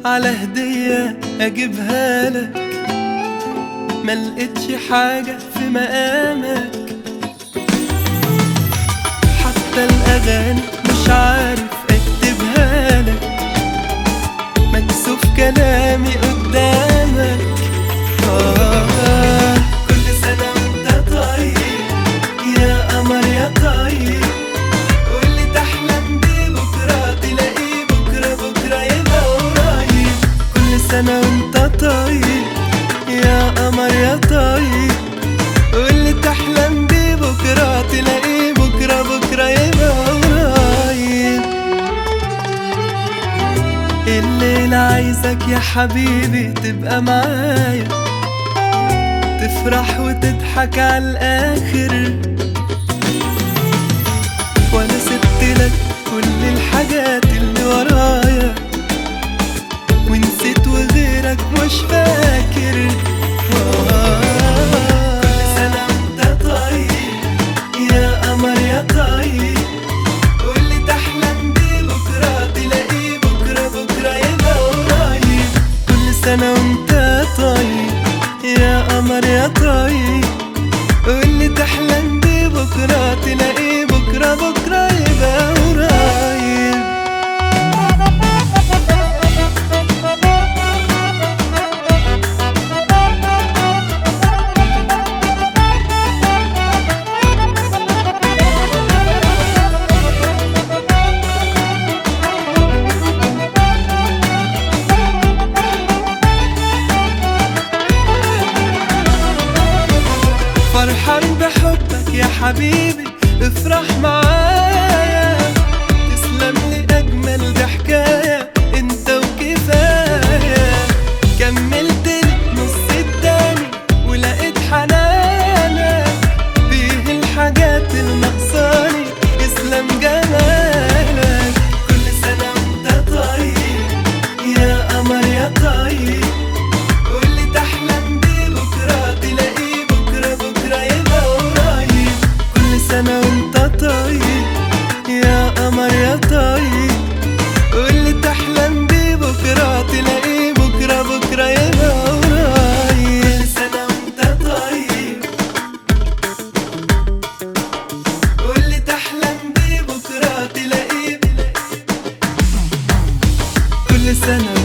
على هدية اجيبها لك ما لقيتش حاجة في مقامك حتى الاغاني مش عارف اكتبها لك مكسوف كلامي قدامك آه كل سنة وانت طيب يا قمر يا طيب واللي تحلم بيه بكرة تلاقيه بكرة بكرة يبقى قريب كل سنة وانت طيب يا قمر يا طيب واللي تحلم بيه بكرة تلاقيه بكرة بكرة يبقى قريب الليلة عايزك يا حبيبي تبقى معايا تفرح وتضحك على الآخر وانا سبت لك كل الحاجات اللي ورايا ونسيت وغيرك مش فاكر آه. كل سنة وانت طيب يا قمر يا طيب واللي تحلم بيه بكرة تلاقيه بكرة بكرة يبقى قريب كل سنة وانت طيب يا قمر يا طيب واللي تحلم بيه بكرة تلاقيه بكرة بكرة يبقى قريب فرحان بحبك يا حبيبي افرح معايا تسلم لي اجمل ضحكايه انت وكفايه كملت لي نص التاني ولقيت حنانك فيه الحاجات الناقصاني اسلم جمالك كل سنه وانت طيب يا قمر يا طيب واللي تحلم بيه بكرة تلاقيه بكرة بكرة يبقى قريب كل سنة وانت طيب يا قمر يا طيب واللي تحلم بيه بكرة تلاقيه بكرة بكرة يبقى قريب كل سنة وانت طيب واللي تحلم بيه بكرة تلاقيه كل سنة